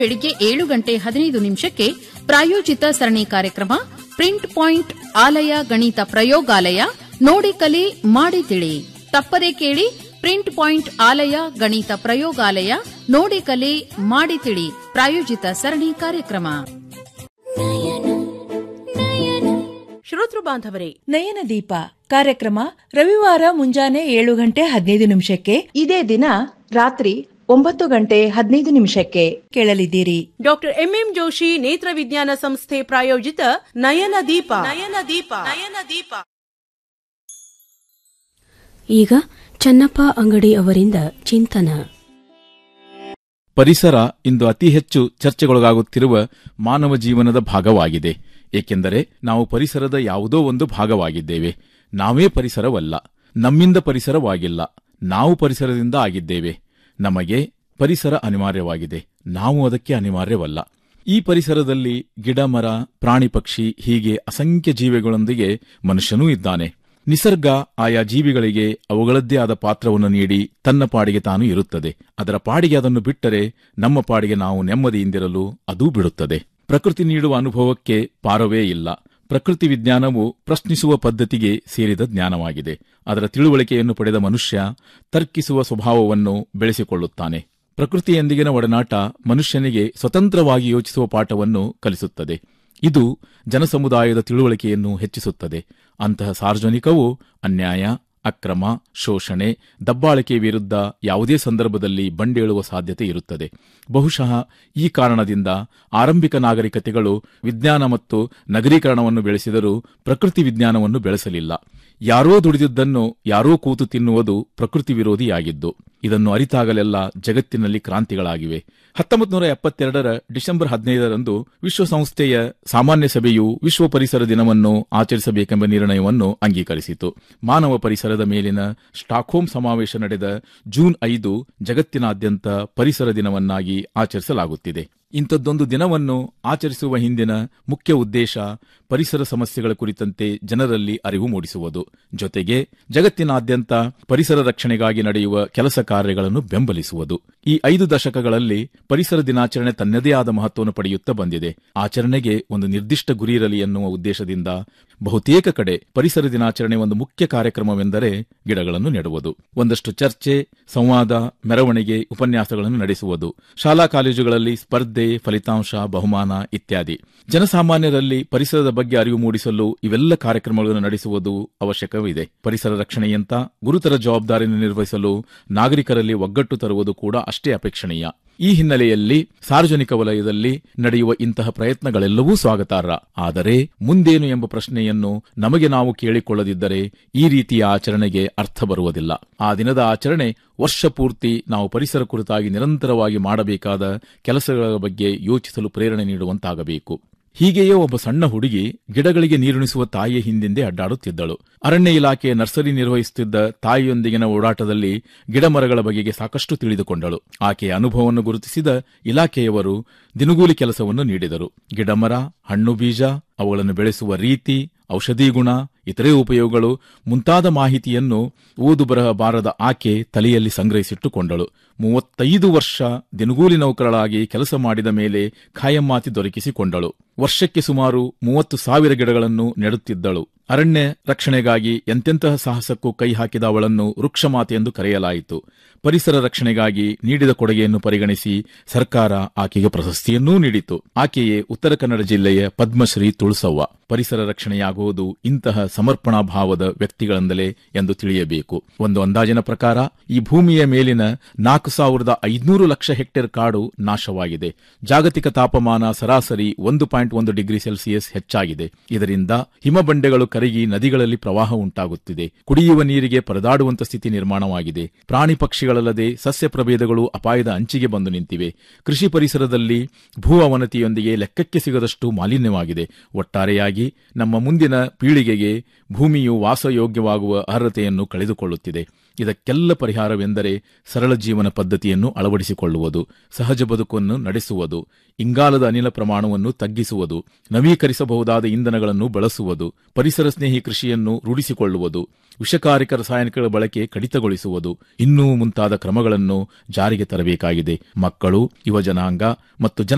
ಬೆಳಿಗ್ಗೆ ಏಳು ಗಂಟೆ ಹದಿನೈದು ನಿಮಿಷಕ್ಕೆ ಪ್ರಾಯೋಜಿತ ಸರಣಿ ಕಾರ್ಯಕ್ರಮ ಪ್ರಿಂಟ್ ಪಾಯಿಂಟ್ ಆಲಯ ಗಣಿತ ಪ್ರಯೋಗಾಲಯ ನೋಡಿ ಕಲಿ ಮಾಡಿ ತಿಳಿ ತಪ್ಪದೆ ಕೇಳಿ ಪ್ರಿಂಟ್ ಪಾಯಿಂಟ್ ಆಲಯ ಗಣಿತ ಪ್ರಯೋಗಾಲಯ ನೋಡಿ ಕಲಿ ಮಾಡಿ ತಿಳಿ ಪ್ರಾಯೋಜಿತ ಸರಣಿ ಕಾರ್ಯಕ್ರಮ ಶ್ರೋತೃ ಬಾಂಧವರೇ ನಯನ ದೀಪ ಕಾರ್ಯಕ್ರಮ ರವಿವಾರ ಮುಂಜಾನೆ ಏಳು ಗಂಟೆ ಹದಿನೈದು ನಿಮಿಷಕ್ಕೆ ಇದೇ ದಿನ ರಾತ್ರಿ ಒಂಬತ್ತು ಗಂಟೆ ಹದಿನೈದು ನಿಮಿಷಕ್ಕೆ ಕೇಳಲಿದ್ದೀರಿ ಡಾಕ್ಟರ್ ಎಂಎಂ ಜೋಶಿ ನೇತ್ರ ವಿಜ್ಞಾನ ಸಂಸ್ಥೆ ಪ್ರಾಯೋಜಿತ ನಯನ ದೀಪ ನಯನ ದೀಪ ನಯನ ದೀಪ ಈಗ ಚನ್ನಪ್ಪ ಅಂಗಡಿ ಅವರಿಂದ ಚಿಂತನ ಪರಿಸರ ಇಂದು ಅತಿ ಹೆಚ್ಚು ಚರ್ಚೆಗೊಳಗಾಗುತ್ತಿರುವ ಮಾನವ ಜೀವನದ ಭಾಗವಾಗಿದೆ ಏಕೆಂದರೆ ನಾವು ಪರಿಸರದ ಯಾವುದೋ ಒಂದು ಭಾಗವಾಗಿದ್ದೇವೆ ನಾವೇ ಪರಿಸರವಲ್ಲ ನಮ್ಮಿಂದ ಪರಿಸರವಾಗಿಲ್ಲ ನಾವು ಪರಿಸರದಿಂದ ಆಗಿದ್ದೇವೆ ನಮಗೆ ಪರಿಸರ ಅನಿವಾರ್ಯವಾಗಿದೆ ನಾವು ಅದಕ್ಕೆ ಅನಿವಾರ್ಯವಲ್ಲ ಈ ಪರಿಸರದಲ್ಲಿ ಗಿಡ ಮರ ಪ್ರಾಣಿ ಪಕ್ಷಿ ಹೀಗೆ ಅಸಂಖ್ಯ ಜೀವಿಗಳೊಂದಿಗೆ ಮನುಷ್ಯನೂ ಇದ್ದಾನೆ ನಿಸರ್ಗ ಆಯಾ ಜೀವಿಗಳಿಗೆ ಅವುಗಳದ್ದೇ ಆದ ಪಾತ್ರವನ್ನು ನೀಡಿ ತನ್ನ ಪಾಡಿಗೆ ತಾನು ಇರುತ್ತದೆ ಅದರ ಪಾಡಿಗೆ ಅದನ್ನು ಬಿಟ್ಟರೆ ನಮ್ಮ ಪಾಡಿಗೆ ನಾವು ನೆಮ್ಮದಿಯಿಂದಿರಲು ಅದೂ ಬಿಡುತ್ತದೆ ಪ್ರಕೃತಿ ನೀಡುವ ಅನುಭವಕ್ಕೆ ಪಾರವೇ ಇಲ್ಲ ಪ್ರಕೃತಿ ವಿಜ್ಞಾನವು ಪ್ರಶ್ನಿಸುವ ಪದ್ಧತಿಗೆ ಸೇರಿದ ಜ್ಞಾನವಾಗಿದೆ ಅದರ ತಿಳುವಳಿಕೆಯನ್ನು ಪಡೆದ ಮನುಷ್ಯ ತರ್ಕಿಸುವ ಸ್ವಭಾವವನ್ನು ಬೆಳೆಸಿಕೊಳ್ಳುತ್ತಾನೆ ಪ್ರಕೃತಿಯೊಂದಿಗಿನ ಒಡನಾಟ ಮನುಷ್ಯನಿಗೆ ಸ್ವತಂತ್ರವಾಗಿ ಯೋಚಿಸುವ ಪಾಠವನ್ನು ಕಲಿಸುತ್ತದೆ ಇದು ಜನಸಮುದಾಯದ ತಿಳುವಳಿಕೆಯನ್ನು ಹೆಚ್ಚಿಸುತ್ತದೆ ಅಂತಹ ಸಾರ್ವಜನಿಕವು ಅನ್ಯಾಯ ಅಕ್ರಮ ಶೋಷಣೆ ದಬ್ಬಾಳಿಕೆ ವಿರುದ್ಧ ಯಾವುದೇ ಸಂದರ್ಭದಲ್ಲಿ ಬಂಡೇಳುವ ಸಾಧ್ಯತೆ ಇರುತ್ತದೆ ಬಹುಶಃ ಈ ಕಾರಣದಿಂದ ಆರಂಭಿಕ ನಾಗರಿಕತೆಗಳು ವಿಜ್ಞಾನ ಮತ್ತು ನಗರೀಕರಣವನ್ನು ಬೆಳೆಸಿದರೂ ಪ್ರಕೃತಿ ವಿಜ್ಞಾನವನ್ನು ಬೆಳೆಸಲಿಲ್ಲ ಯಾರೋ ದುಡಿದಿದ್ದನ್ನು ಯಾರೋ ಕೂತು ತಿನ್ನುವುದು ಪ್ರಕೃತಿ ವಿರೋಧಿಯಾಗಿದ್ದು ಇದನ್ನು ಅರಿತಾಗಲೆಲ್ಲ ಜಗತ್ತಿನಲ್ಲಿ ಕ್ರಾಂತಿಗಳಾಗಿವೆ ಹತ್ತೊಂಬತ್ತು ನೂರ ಎಪ್ಪತ್ತೆರಡರ ಡಿಸೆಂಬರ್ ಹದಿನೈದರಂದು ವಿಶ್ವಸಂಸ್ಥೆಯ ಸಾಮಾನ್ಯ ಸಭೆಯು ವಿಶ್ವ ಪರಿಸರ ದಿನವನ್ನು ಆಚರಿಸಬೇಕೆಂಬ ನಿರ್ಣಯವನ್ನು ಅಂಗೀಕರಿಸಿತು ಮಾನವ ಪರಿಸರದ ಮೇಲಿನ ಸ್ಟಾಕ್ಹೋಮ್ ಸಮಾವೇಶ ನಡೆದ ಜೂನ್ ಐದು ಜಗತ್ತಿನಾದ್ಯಂತ ಪರಿಸರ ದಿನವನ್ನಾಗಿ ಆಚರಿಸಲಾಗುತ್ತಿದೆ ಇಂಥದ್ದೊಂದು ದಿನವನ್ನು ಆಚರಿಸುವ ಹಿಂದಿನ ಮುಖ್ಯ ಉದ್ದೇಶ ಪರಿಸರ ಸಮಸ್ಯೆಗಳ ಕುರಿತಂತೆ ಜನರಲ್ಲಿ ಅರಿವು ಮೂಡಿಸುವುದು ಜೊತೆಗೆ ಜಗತ್ತಿನಾದ್ಯಂತ ಪರಿಸರ ರಕ್ಷಣೆಗಾಗಿ ನಡೆಯುವ ಕೆಲಸ ಕಾರ್ಯಗಳನ್ನು ಬೆಂಬಲಿಸುವುದು ಈ ಐದು ದಶಕಗಳಲ್ಲಿ ಪರಿಸರ ದಿನಾಚರಣೆ ತನ್ನದೇ ಆದ ಮಹತ್ವವನ್ನು ಪಡೆಯುತ್ತಾ ಬಂದಿದೆ ಆಚರಣೆಗೆ ಒಂದು ನಿರ್ದಿಷ್ಟ ಗುರಿ ಇರಲಿ ಎನ್ನುವ ಉದ್ದೇಶದಿಂದ ಬಹುತೇಕ ಕಡೆ ಪರಿಸರ ದಿನಾಚರಣೆ ಒಂದು ಮುಖ್ಯ ಕಾರ್ಯಕ್ರಮವೆಂದರೆ ಗಿಡಗಳನ್ನು ನೆಡುವುದು ಒಂದಷ್ಟು ಚರ್ಚೆ ಸಂವಾದ ಮೆರವಣಿಗೆ ಉಪನ್ಯಾಸಗಳನ್ನು ನಡೆಸುವುದು ಶಾಲಾ ಕಾಲೇಜುಗಳಲ್ಲಿ ಸ್ಪರ್ಧೆ ಫಲಿತಾಂಶ ಬಹುಮಾನ ಇತ್ಯಾದಿ ಜನಸಾಮಾನ್ಯರಲ್ಲಿ ಪರಿಸರದ ಬಗ್ಗೆ ಅರಿವು ಮೂಡಿಸಲು ಇವೆಲ್ಲ ಕಾರ್ಯಕ್ರಮಗಳನ್ನು ನಡೆಸುವುದು ಅವಶ್ಯಕವಿದೆ ಪರಿಸರ ರಕ್ಷಣೆಯಂತ ಗುರುತರ ಜವಾಬ್ದಾರಿಯನ್ನು ನಿರ್ವಹಿಸಲು ನಾಗರಿಕರಲ್ಲಿ ಒಗ್ಗಟ್ಟು ತರುವುದು ಕೂಡ ಅಷ್ಟೇ ಅಪೇಕ್ಷಣೀಯ ಈ ಹಿನ್ನೆಲೆಯಲ್ಲಿ ಸಾರ್ವಜನಿಕ ವಲಯದಲ್ಲಿ ನಡೆಯುವ ಇಂತಹ ಪ್ರಯತ್ನಗಳೆಲ್ಲವೂ ಸ್ವಾಗತಾರ್ಹ ಆದರೆ ಮುಂದೇನು ಎಂಬ ಪ್ರಶ್ನೆಯನ್ನು ನಮಗೆ ನಾವು ಕೇಳಿಕೊಳ್ಳದಿದ್ದರೆ ಈ ರೀತಿಯ ಆಚರಣೆಗೆ ಅರ್ಥ ಬರುವುದಿಲ್ಲ ಆ ದಿನದ ಆಚರಣೆ ವರ್ಷ ಪೂರ್ತಿ ನಾವು ಪರಿಸರ ಕುರಿತಾಗಿ ನಿರಂತರವಾಗಿ ಮಾಡಬೇಕಾದ ಕೆಲಸಗಳ ಬಗ್ಗೆ ಯೋಚಿಸಲು ಪ್ರೇರಣೆ ನೀಡುವಂತಾಗಬೇಕು ಹೀಗೆಯೇ ಒಬ್ಬ ಸಣ್ಣ ಹುಡುಗಿ ಗಿಡಗಳಿಗೆ ನೀರುಣಿಸುವ ತಾಯಿಯ ಹಿಂದಿಂದೆ ಅಡ್ಡಾಡುತ್ತಿದ್ದಳು ಅರಣ್ಯ ಇಲಾಖೆಯ ನರ್ಸರಿ ನಿರ್ವಹಿಸುತ್ತಿದ್ದ ತಾಯಿಯೊಂದಿಗಿನ ಓಡಾಟದಲ್ಲಿ ಗಿಡಮರಗಳ ಬಗೆಗೆ ಸಾಕಷ್ಟು ತಿಳಿದುಕೊಂಡಳು ಆಕೆಯ ಅನುಭವವನ್ನು ಗುರುತಿಸಿದ ಇಲಾಖೆಯವರು ದಿನಗೂಲಿ ಕೆಲಸವನ್ನು ನೀಡಿದರು ಗಿಡಮರ ಹಣ್ಣು ಬೀಜ ಅವುಗಳನ್ನು ಬೆಳೆಸುವ ರೀತಿ ಔಷಧಿ ಗುಣ ಇತರೆ ಉಪಯೋಗಗಳು ಮುಂತಾದ ಮಾಹಿತಿಯನ್ನು ಓದು ಬರಹ ಬಾರದ ಆಕೆ ತಲೆಯಲ್ಲಿ ಸಂಗ್ರಹಿಸಿಟ್ಟುಕೊಂಡಳು ಮೂವತ್ತೈದು ವರ್ಷ ದಿನಗೂಲಿ ನೌಕರಳಾಗಿ ಕೆಲಸ ಮಾಡಿದ ಮೇಲೆ ಖಾಯಮ್ಮಾತಿ ದೊರಕಿಸಿಕೊಂಡಳು ವರ್ಷಕ್ಕೆ ಸುಮಾರು ಮೂವತ್ತು ಸಾವಿರ ಗಿಡಗಳನ್ನು ನೆಡುತ್ತಿದ್ದಳು ಅರಣ್ಯ ರಕ್ಷಣೆಗಾಗಿ ಎಂತೆಂತಹ ಸಾಹಸಕ್ಕೂ ಕೈ ಹಾಕಿದ ಅವಳನ್ನು ವೃಕ್ಷಮಾತೆ ಎಂದು ಕರೆಯಲಾಯಿತು ಪರಿಸರ ರಕ್ಷಣೆಗಾಗಿ ನೀಡಿದ ಕೊಡುಗೆಯನ್ನು ಪರಿಗಣಿಸಿ ಸರ್ಕಾರ ಆಕೆಗೆ ಪ್ರಶಸ್ತಿಯನ್ನೂ ನೀಡಿತು ಆಕೆಯೇ ಉತ್ತರ ಕನ್ನಡ ಜಿಲ್ಲೆಯ ಪದ್ಮಶ್ರೀ ತುಳಸವ್ವ ಪರಿಸರ ರಕ್ಷಣೆಯಾಗುವುದು ಇಂತಹ ಸಮರ್ಪಣಾ ಭಾವದ ವ್ಯಕ್ತಿಗಳಿಂದಲೇ ಎಂದು ತಿಳಿಯಬೇಕು ಒಂದು ಅಂದಾಜಿನ ಪ್ರಕಾರ ಈ ಭೂಮಿಯ ಮೇಲಿನ ನಾಲ್ಕು ಸಾವಿರದ ಐದುನೂರು ಲಕ್ಷ ಹೆಕ್ಟೇರ್ ಕಾಡು ನಾಶವಾಗಿದೆ ಜಾಗತಿಕ ತಾಪಮಾನ ಸರಾಸರಿ ಒಂದು ಪಾಯಿಂಟ್ ಒಂದು ಡಿಗ್ರಿ ಸೆಲ್ಸಿಯಸ್ ಹೆಚ್ಚಾಗಿದೆ ಇದರಿಂದ ಹಿಮಬಂಡೆಗಳು ಕರಗಿ ನದಿಗಳಲ್ಲಿ ಪ್ರವಾಹ ಉಂಟಾಗುತ್ತಿದೆ ಕುಡಿಯುವ ನೀರಿಗೆ ಪರದಾಡುವಂತ ಸ್ಥಿತಿ ನಿರ್ಮಾಣವಾಗಿದೆ ಪ್ರಾಣಿ ಪಕ್ಷಿಗಳಲ್ಲದೆ ಸಸ್ಯ ಪ್ರಭೇದಗಳು ಅಪಾಯದ ಅಂಚಿಗೆ ಬಂದು ನಿಂತಿವೆ ಕೃಷಿ ಪರಿಸರದಲ್ಲಿ ಭೂ ಅವನತಿಯೊಂದಿಗೆ ಲೆಕ್ಕಕ್ಕೆ ಸಿಗದಷ್ಟು ಮಾಲಿನ್ಯವಾಗಿದೆ ಒಟ್ಟಾರೆಯಾಗಿ ನಮ್ಮ ಮುಂದಿನ ಪೀಳಿಗೆಗೆ ಭೂಮಿಯು ವಾಸಯೋಗ್ಯವಾಗುವ ಅರ್ಹತೆಯನ್ನು ಕಳೆದುಕೊಳ್ಳುತ್ತಿದೆ ಇದಕ್ಕೆಲ್ಲ ಪರಿಹಾರವೆಂದರೆ ಸರಳ ಜೀವನ ಪದ್ಧತಿಯನ್ನು ಅಳವಡಿಸಿಕೊಳ್ಳುವುದು ಸಹಜ ಬದುಕನ್ನು ನಡೆಸುವುದು ಇಂಗಾಲದ ಅನಿಲ ಪ್ರಮಾಣವನ್ನು ತಗ್ಗಿಸುವುದು ನವೀಕರಿಸಬಹುದಾದ ಇಂಧನಗಳನ್ನು ಬಳಸುವುದು ಪರಿಸರ ಸ್ನೇಹಿ ಕೃಷಿಯನ್ನು ರೂಢಿಸಿಕೊಳ್ಳುವುದು ವಿಷಕಾರಕ ರಾಸಾಯನಿಕಗಳ ಬಳಕೆ ಕಡಿತಗೊಳಿಸುವುದು ಇನ್ನೂ ಮುಂತಾದ ಕ್ರಮಗಳನ್ನು ಜಾರಿಗೆ ತರಬೇಕಾಗಿದೆ ಮಕ್ಕಳು ಯುವಜನಾಂಗ ಮತ್ತು ಜನ